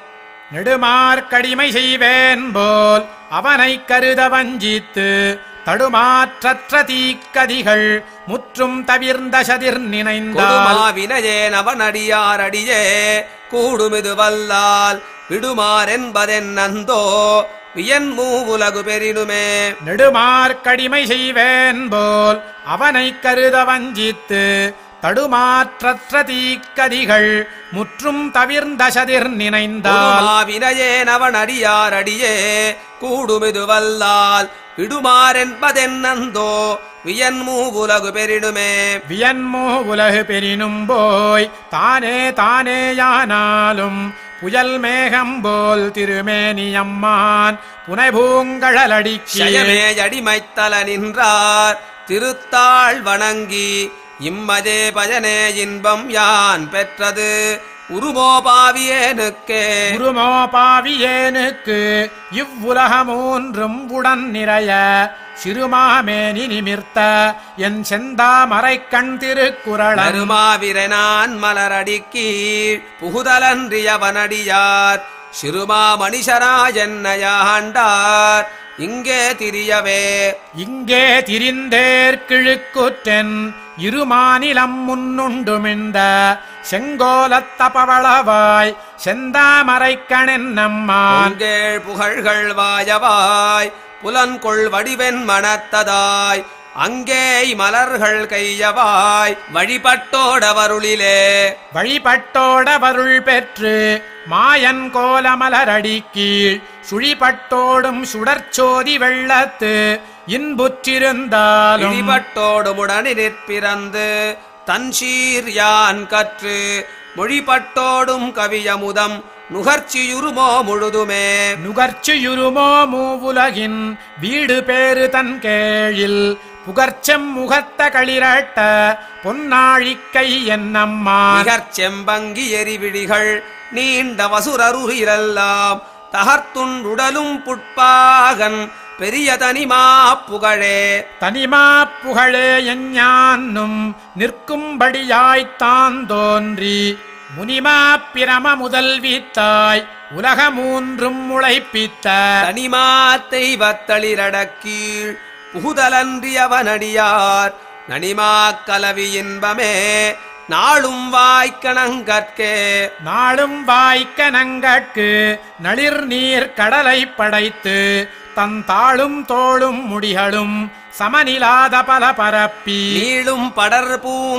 நெடுமார்க்கடிமை செய்வேன் போல் அவனைக் கருத வஞ்சித்து தடுமாற்றற்ற தீக்கதிகள் முற்றும் தவிர்ந்த சதிர் நினைந்தால் கொடுமாவினையே நவனடியாரடியே கூடுமிது வல்லால் விடுமாறென்பதென் நந்தோ வியன் மூவுலகு பெரினுமே நெடுமார்க்கடிமை செய்வேன் போல் அவனை கருத வஞ்சித்து தடுமாற்றற்ற தீக்கதிகள் முற்றும் தவிர்ந்த சதிர் நினைந்தால் வினையேனவன் அடியார் அடியே கூடுமிது வல்லால் விடுமாறென்பதென் நந்தோ வியன் மூவுலகு பெரினுமே வியன்மோ உலகு பெரினும் போய் தானே தானேயானாலும் புயல் மேகம் போல் திருமேனியம்மான் புனைபூங்கழலடிக்கே ஷயமே அடிமைத்தல நின்றார் திருத்தாள் வணங்கி இம்மதே பயனே இன்பம் யான் பெற்றது உருமோபாவியேனுக்கே குருமோ பாவியேனுக்கு இவ்வுலகமூன்றும் உடன் நிறைய சிறுமாமேனி நிமிர்த்த என் செந்தாமரை கண் திருக்குறளன் அருமாவிரனான் மலரடிக்கீழ் புகுதலன்றியவனடியார் சிறுமா மணிஷரா என்னையாண்டார் இங்கே திரியவே இங்கே திரிந்தேற்கிழுக்குற்றென் இருமாநிலம் முன்னுண்டுமிழ்ந்த செங்கோலத்தபவளவாய் செந்தாமரைக்கணென் நம்மான் அங்கேள் புகழ்கள் வாயவாய் புலன்கொள் வடிவென் மனத்ததாய் அங்கே மலர்கள் கையவாய் வழிபட்டோடவருளிலே வழிபட்டோட வருள் பெற்று மாயன் கோலமலரடி கீழ் சுழிபட்டோடும் சுடர்ச்சோதி வெள்ளத்து இன்புற்றிருந்தாலும் இழிபட்டோடுமுடனி நிற்பிறந்து தன்சீர் யான் கற்று மொழிபட்டோடும் கவியமுதம் நுகர்ச்சியுருமோ முழுதுமே நுகர்ச்சியுருமோ மூவுலகின் வீடு பேறு தன் கேழில் புகர்ச்செம் முகத்த களிரட்ட பொன்னாழிக்கை என்னம்மான் நிகர் செம்பங்கி எரிவிழிகள் நீண்ட வசுரருகிரெல்லாம் தகர்த்துண்டுடலும் புட்பாகன் பெரிய தனிமா புகழே தனிமா புகழே எஞ்ஞான்னும் நிற்கும்படியாய்த்தான் தோன்றி முனிமா பிரம முதல்வித்தாய் உலகமூன்றும் முளைப்பித்த தனிமாத்தை வத்தளிரடக்கீழ் புகுதலன்றியவனடியார் நனிமா கலவி இன்பமே நாளும் வாய்க்கணங்கற்கே நாளும் வாய்க்க நங்கட்கு நளிர் நீர் கடலை படைத்து தன் தாளும் தோளும் முடிகளும் சமனிலாத பல பரப்பி நீளும் படர்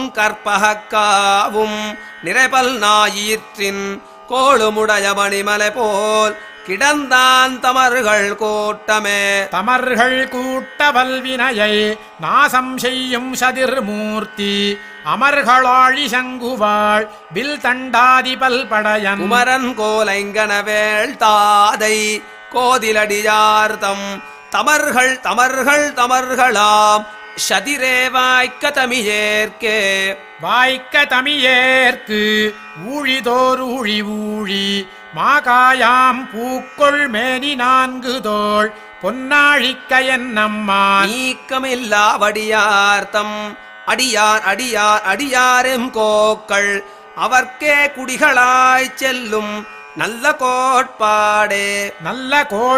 பூங்கற்பகாவும் நிறைபல் நாயிற்றின் கோளுமுடைய மணிமலை போல் கிடந்தான் தமர்கள் கோட்டமே தமர்கள் கூட்ட வல்வினையை நாசம் செய்யும் சதிர்மூர்த்தி அமர்களாழி சங்குவாள் வில் தண்டாதி பல்படையன் குமரன் கோலைங்கனவேள் தாதை கோதிலடியார்த்தம் தமர்கள் தமர்கள் தமர்களாம் சதிரே வாய்க்க தமிழேற்கே வாய்க்க தமியேற்கு ஊழிதோர் ஊழி ஊழி மாகாயாம் பூக்கொள் மேனி நான்கு தோள் பொன்னாழிக்க என்னம்மான் நீக்கமில்லாவடியார்த்தம் அடியார் அடியார் அடியாரெம் கோக்கள் அவர்க்கே குடிகளாய்ச் செல்லும் நல்ல கோட்பாடே நல்ல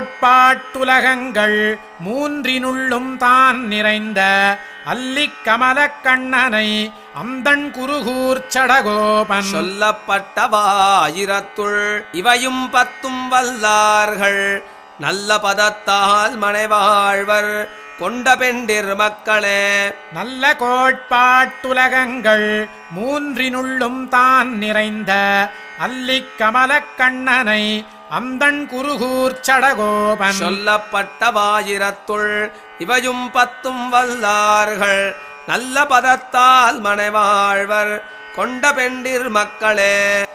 கோட்பாட்டுலகங்கள் மூன்றினுள்ளும் தான் நிறைந்த அல்லிக் கமலக் கண்ணனை அந்தன் குருகூர் சடகோபன் சொல்லப்பட்டவாயிரத்துள் இவையும் பத்தும் வல்லார்கள் நல்ல பதத்தால் மனைவாழ்வர் கொண்ட பெண்டிர் மக்களே நல்ல கோட்பாட்டுலகங்கள் மூன்றினுள்ளும் தான் நிறைந்த அல்லிக் கமலக் கண்ணனை அந்தன் குருகூர் சடகோபன் சொல்லப்பட்டவாயிரத்துள் இவையும் பத்தும் வல்லார்கள் நல்ல பதத்தால் மனைவாழ்வர் கொண்ட பெண்டிர் மக்களே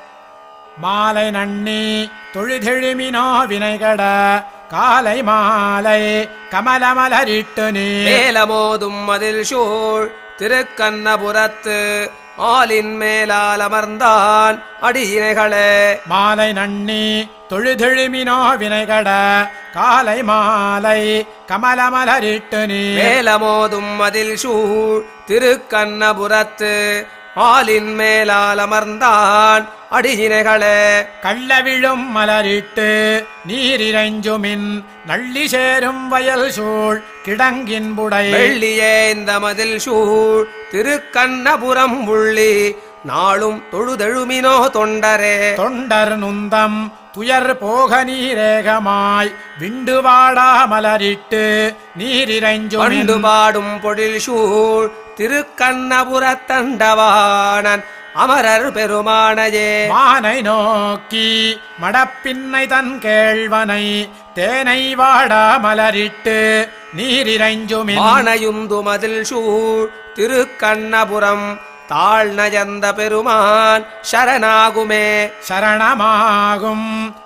மாலை நன்னி தொழுதெழுமினோ வினைகட காலை மாலை கமலமலரிட்டு நீ மேலமோதும் மதில் சூழ் திருக்கண்ணபுரத்து ஆலின் மேலால் அமர்ந்தான் அடியினைகளே மாலை நன்னி தொழுதெழுமினோ வினைகட காலை மாலை கமலமலரிட்டு நீ மேலமோதும் மதில் சூழ் திருக்கண்ணபுரத்து ஆலின் மேலால் அமர்ந்தான் அடியினைகளே கள்ளவிழும் மலரிட்டு நீரிரைஞ்சுமின் நள்ளி சேரும் வயல் சூழ் கிடங்கின் புடை வெள்ளியே இந்த மதில் சூழ் திருக்கண்ணபுரம் உள்ளி நாளும் தொழுதெழுமினோ தொண்டரே தொண்டர் நுந்தம் துயர் போக நீரேகமாய் விண்டு வாடா மலரிட்டு நீரிரைஞ்சும் பண்டு பாடும் பொழில் சூழ் திருக்கண்ணபுரத் தண்டவாணன் அமரர் பெருமானையே மானை நோக்கி மடப்பின்னை தன் கேழ்வனை தேனை வாடா மலரிட்டு நீரிரைஞ்சுமின் ஆனையுந்து மதில் சூழ் திருக்கண்ணபுரம் தாழ் நயந்த பெருமான் சரணாகுமே சரணமாகும்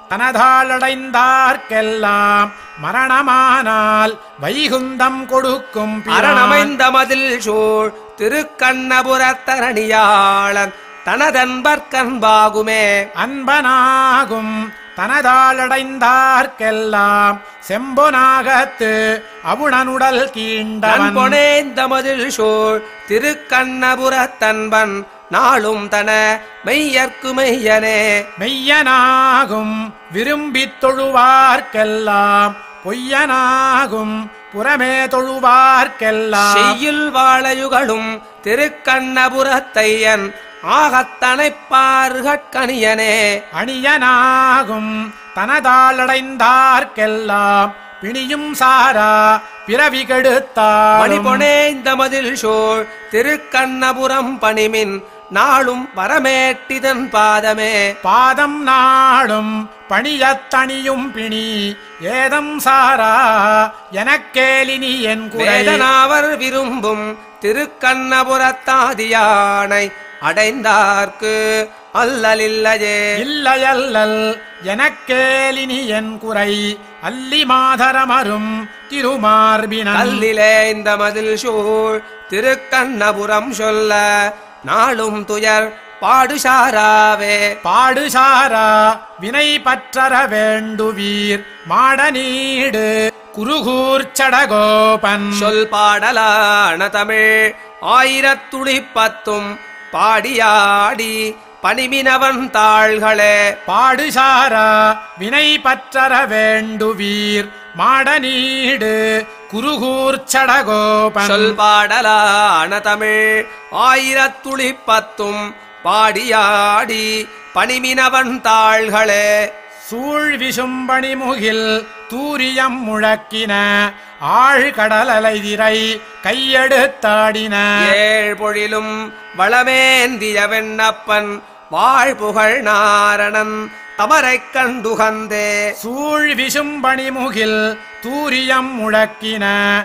தனதாளடைந்தார்க்கெல்லாம் மரணமானால் வைகுந்தம் கொடுக்கும் பிரான். அரணமைந்த மதில் சூழ் திருக்கண்ணபுரத்தரணியாளன் தனதன்பர்கன்பாகுமே அன்பனாகும் தனதாளடைந்தார்க்கெல்லாம் செம்பொனாகத்து அவுணனுடல் கீண்டவன் நண்பொனேந்த மதில் சூழ் திருக்கண்ணபுரத்தன்பன் நாளும் தன மெய்யற்கு மெய்யனே மெய்யனாகும் விரும்பித் தொழுவார்க்கெல்லாம் பொய்யனாகும் புறமே தொழுவார்க்கெல்லாம் செய்யுள் வாழையுகளும் திருக்கண்ணபுரத்தையன் ஆகத்தனைப்பார்கட்கணியனே அணியனாகும் தனதாளடைந்தார்க்கெல்லாம் பிணியும் சாரா பிறவி கெடுத்தார் மணிபொனேந்த மதில் சோழ் திருக்கண்ணபுரம் பணிமின் நாளும் வரமேட்டிதன் பாதமே பாதம் நாளும் பணியத்தணியும் பிணி ஏதம் சாரா எனக்கேலினி என் குறை வேதனாவர் விரும்பும் திருக்கண்ணபுரத்தாதியானை அடைந்தார்க்கு அல்லலில்லையே இல்லையல்லல் எனக்கேலினி என் குறை அல்லி மாதரமரும் திருமார்பினன் கல்லிலே இந்த மதில் சூழ் திருக்கண்ணபுரம் சொல்ல நாளும் துயர் பாடுசாராவே பாடுசாரா வினை பற்றற வேண்டுவீர் மாடநீடு குருகூர்ச்சடகோபன் சொல் பாடலான தமிழ் ஆயிரத்துளி பத்தும் பாடியாடி பணிமினவன் தாள்களே பாடுசாரா வினை பற்றற வேண்டுவீர் மாடநீடு குருகூர்ச்சடகோபன் சொல் பாடலான தமிழ் ஆயிரத்துளி பத்தும் பாடியாடி பணிமினவன் தாள்களே சூழ் விசும்பணி முகில் தூரியம் முழக்கின ஆழ்கடலலைதிரை கையெடுத்தாடின ஏழ் பொழிலும் வளமேந்திய வெண்ணப்பன் வாழ்புகழ் நாரணன் தமரைக் கண்டுகந்தே சூழ் விசும்பணி முகில் தூரியம் முழக்கின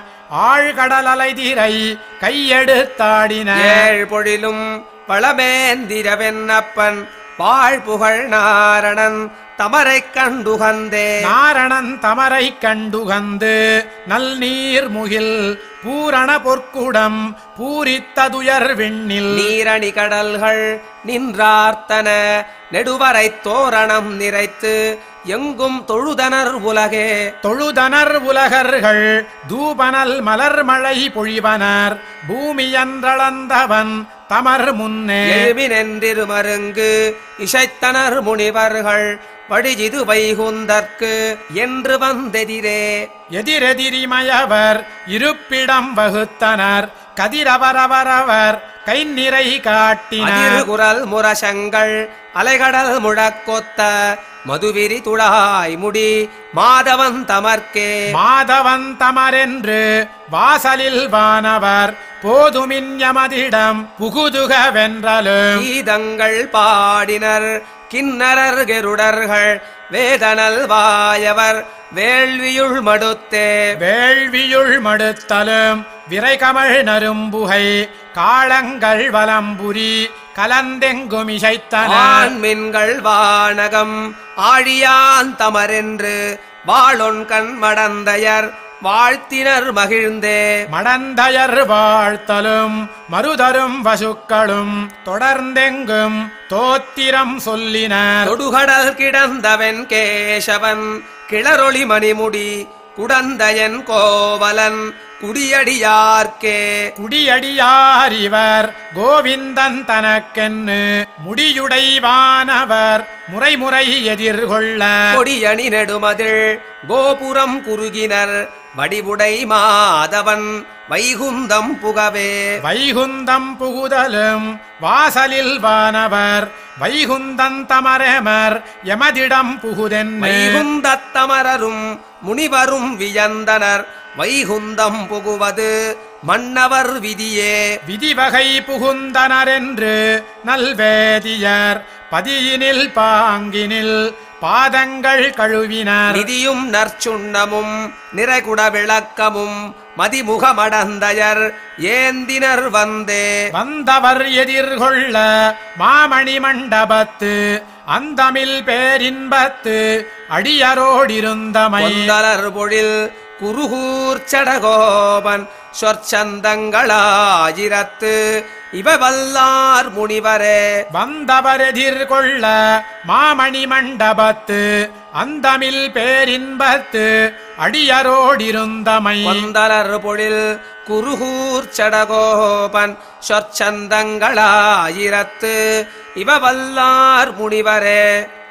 ஆழ்கடலலைதிரை கையெடுத்தாடின ஏழ் பொழிலும் வளமேந்திர வெண்ணப்பன் வாழ்புகழ் நாரணன் தமரைக் கண்டுகந்தே நாரணன் தமரை கண்டுகந்து நல் நீர் முகில் பூரண பொற்குடம் பூரித்ததுயர் விண்ணில் நீரணி கடல்கள் நின்றார்த்தன நெடுவரை தோரணம் நிறைத்து எங்கும் தொழுதனர் உலகே தொழுதனர் உலகர்கள் தூபனல் மலர் மழை பொழிவனர் பூமியன்றளந்தவன் தமர் முன்னே எழுமினென்றிரு மருங்கு இசைத்தனர் முனிவர்கள் வழிஜிது வைகுந்தற்கு என்று வந்தெதிரே எதிரெதிரிமயவர் இருப்பிடம் வகுத்தனர் கதிரவரவரவர் கை நிறை காட்டினர் அதிர்குரல் முரசங்கள் அலைகடல் முழக்கொத்த மதுவிரி துழாய் முடி மாதவன் தமர்க்கே மாதவன் தமரென்று வாசலில் வானவர் போதுமின் யமதிடம் புகுதுக வென்றலும் கீதங்கள் பாடினர் கிண்ணரர் கெருடர்கள் வேதனல் வாயவர் வேள்வியுள் மடுத்தே வேள்வியுள் மடுத்தலும் விரைகமழ் நரும்புகை காளங்கள் வலம்புரி கலந்தெங்கும் இசைத்தன ஆண்மின்கள் வானகம் ஆழியான் தமரென்று வாளொன் கண் மடந்தையர் வாழ்த்தினர் மகிழ்ந்தே மடந்தயர் வாழ்த்தலும் மறுதரும் வசுக்களும் தொடர்ந்தெங்கும் தோத்திரம் சொல்லினர் தொடுகடல் கிடந்தவன் கேசவன் கிளரொளி மணிமுடி குடந்தயன் கோவலன் குடியடியார்க்கே குடியடியார் இவர் கோவிந்தன் தனக்கென்னு முடியுடைவானவர் முறைமுறை எதிர்கொள்ள கொடியணி நெடுமதில் கோபுரம் குறுகினர் வடிவுடை மாதவன் வைகுந்தம் புகவே வைகுந்தம் புகுதலும் வாசலில் வானவர் வைகுந்தன் தமரமர் எமதிடம் புகுதென்னை வைகுந்தத்தமரரும் முனிவரும் வியந்தனர் வைகுந்தம் புகுவது மன்னவர் விதியே விதிவகை புகுந்தனரென்று நல்வேதியர் பதியினில் பாங்கினில் பாதங்கள் கழுவினர் நிதியும் நற்சுண்ணமும் நிறைகுட விளக்கமும் மதிமுகமடந்தயர் ஏந்தினர் வந்தே வந்தவர் எதிர்கொள்ள மாமணி மண்டபத்து அந்தமில் பேரின்பத்து அடியரோடிருந்தமை கொந்தலர் பொழில் குருகூர் சடகோபன் சொற்சந்தங்களாயிரத்து இவ வல்லார் முனிவரே வந்தவர் எதிர்கொள்ள மாமணி மண்டபத்து அந்தமில் பேரின்பத்து அடியரோடிருந்தமை கொந்தலர் பொழில் குருகூர் சடகோபன் சொற்சந்தங்களாயிரத்து இவ வல்லார் முனிவரே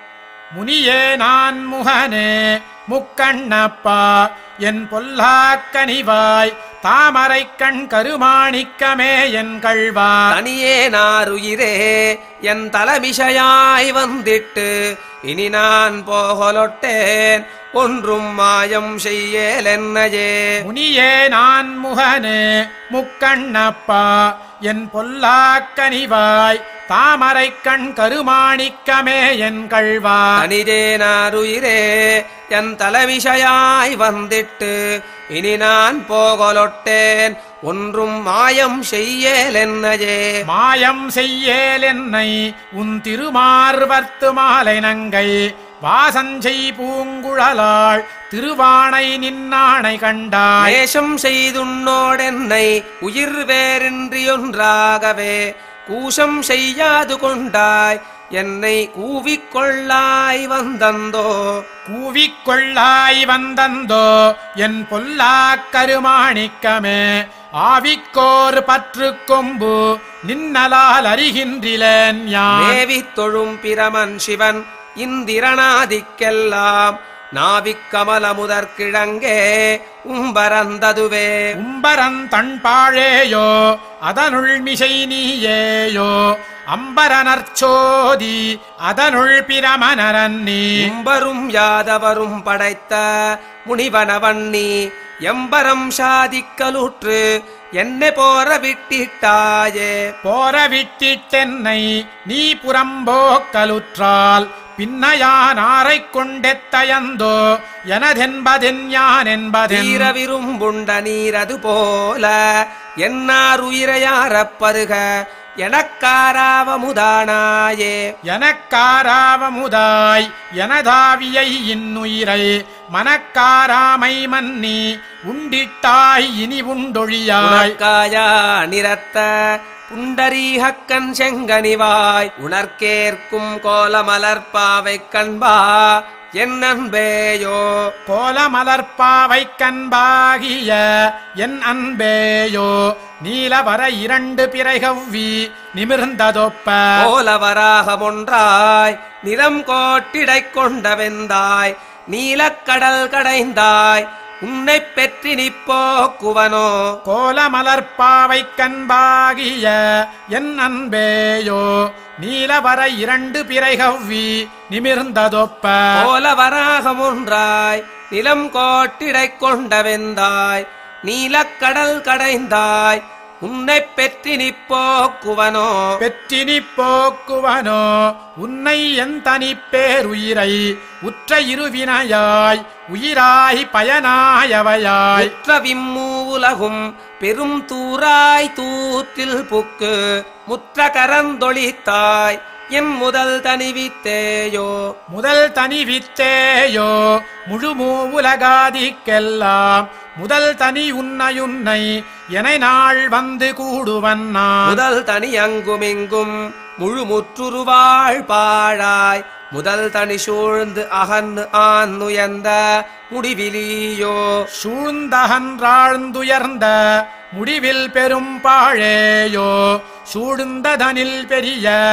முனியே நான் முகனே முக்கண்ணப்பா என் பொல்லாக்கனிவாய் தாமரை கண் கருமாணிக்கமே என் கள்வார் தனியே நாருயிரே என் தலைமிஷையாய் வந்திட்டு இனி நான் போகலொட்டேன் ஒன்றும் மாயம் செய்யலென்னையே முனியே நான் முகனே முக்கண்ணப்பா என் பொல்லாக்கனிவாய் தாமரை கண் கருமாணிக்கமே என் கள்வார் தனிதே நாருயிரே என் தலைவிஷயாய் வந்திட்டு இனி நான் போகலொட்டேன் ஒன்றும் மாயம் செய்யலென்னையே மாயம் செய்யேல் என்னை உன் திருமார்வர்த்து மாலை நங்கை வாசஞ்செய் பூங்குழலாள் திருவானை நின்னானை கண்டாய் நேசம் செய்துன்னோடென்னை உயிர் வேறின்றியொன்றாகவே கூசம் செய்யாது கொண்டாய் என்னை கூவிக்கொள்ளாய் வந்தந்தோ கூவிக்கொள்ளாய் வந்தந்தோ என் பொல்லாக் கருமாணிக்கமே ஆவிக்கோர் பற்று கொம்பு நின்னலால் அறிகின்றிலேன் யான் மேவித் தொழும் பிரமன் சிவன் இந்திரனாதிக்கெல்லாம் நாவிக்கமல முதற்கிழங்கே உம்பரந்ததுவே உம்பரன் தன்பாழேயோ அதனுள் மிசை நீயேயோ அம்பரனர்ச்சோதி அதனுள் பிரமனரன் நீ உம்பரும் யாதவரும் படைத்த முனிவனவண்ணி எம்பரம் சாதிக்கலுற்று என்ன போற விட்டிட்டாயே போர விட்டிட்டென்னை நீ புறம்போக்கலுற்றால் பின்னையான் ஆரைக் கொண்டெத்தயந்தோ எனதென்பதென் யான் என்பதென் தீர விரும்புண்ட நீரது போல என்னார் உயிரையாரப் பருக எனக்காராவமுதானாயே எனக்காராவமுதாய் எனதாவியை இன்னுயிரை மனக்காராமை மன்னி உண்டிட்டாய் இனி உண்டொழியாய் உனக்காயா நிறத்த புண்டரீகக்கண் செங்கனிவாய் உணர்கேற்கும் கோலமலர்பாவை கண்பா என் அன்பேயோ கோலமலர்பாவை கண்பாகிய என் அன்பேயோ நீலவர இரண்டு பிறைகவ்வி நிமிர்ந்ததொப்ப கோலவராகமொன்றாய் நிலம் கோட்டிடைக் கொண்டவெந்தாய் நீலக்கடல் கடைந்தாய் உன்னைப் பெற்றி நிப்போக்குவனோ கோலமலர்பாவை கண்பாகிய என் அன்பேயோ நீலவர இரண்டு பிறைகவ்வி நிமிர்ந்ததொப்ப கோலவராகமொன்றாய் நிலம் கோட்டிடைக் கொண்டவெந்தாய் நீலக்கடல் கடைந்தாய் உன்னைப் பெற்றி நிப்போக்குவனோ பெற்றினி போக்குவனோ உன்னை என் தனிப்பேருயிரை உற்ற இருவினையாய் உயிராய் பயனாயவையாய் முற்ற விம்மூலகும் பெரும் தூராய் தூற்றில் புக்கு முற்ற கரந்தொழித்தாய் என் முதல் தனிவித்தேயோ முதல் தனி வித்தேயோ முழுமூ உலகாதிக்கெல்லாம் முதல் தனி உன்னையுன்னை என நாள் வந்து கூடுவன் நான் முதல் தனி அங்குமிங்கும் முழு முற்றுருவாழ் பாழாய் முதல் தனி சூழ்ந்து அகன்னு ஆன்னுயர்ந்த முடிவிலியோ சூழ்ந்தகன்றாழ்ந்துயர்ந்த முடிவில் பெரும் பாழேயோ சூழ்ந்ததனில் பெரிய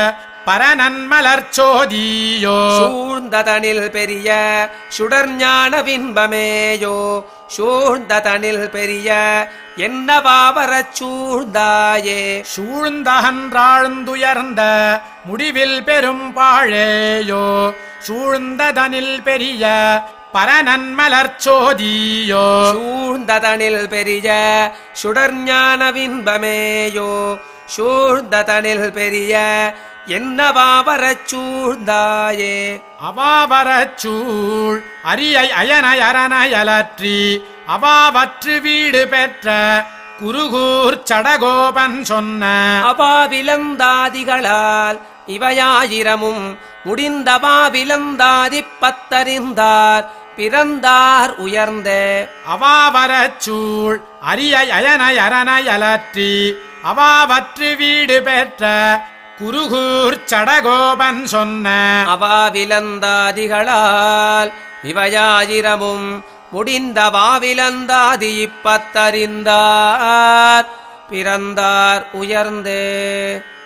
பரநன்மலர் சோதியோ சூழ்ந்ததனில் பெரிய சுடர்ஞான வின்பமேயோ சூழ்ந்ததனில் பெரிய என்ன பாவரச் சூழ்ந்தாயே சூழ்ந்தகன்றாழ்ந்துயர்ந்த முடிவில் பெரும் பாழேயோ சூழ்ந்ததனில் பெரிய பரநன்மலர் சோதியோ சூழ்ந்ததனில் பெரிய சுடர்ஞான வின்பமேயோ சூழ்ந்ததனில் பெரிய என்ன பாவரச் சூழ்ந்தாயே அவாவரச் சூழ் அரியை அயனை அரணயலற்றி அவாவற்று வீடு பெற்ற குருகூர் சடகோபன் சொன்ன அபாவிலந்தாதிகளால் இவையாயிரமும் முடிந்தபாவிலந்தாதி பத்தறிந்தார் பிறந்தார் உயர்ந்த அவாவரச் சூழ் அரியை அயனை அரணயலற்றி அவாவற்று வீடு பெற்ற குருகூர் சடகோபன் சொன்ன அபாவிலந்தாதிகளால் இவையாயிரமும் முடிந்த பாவிலந்தாதி இப்பத்தறிந்தார் பிறந்தார் உயர்ந்தே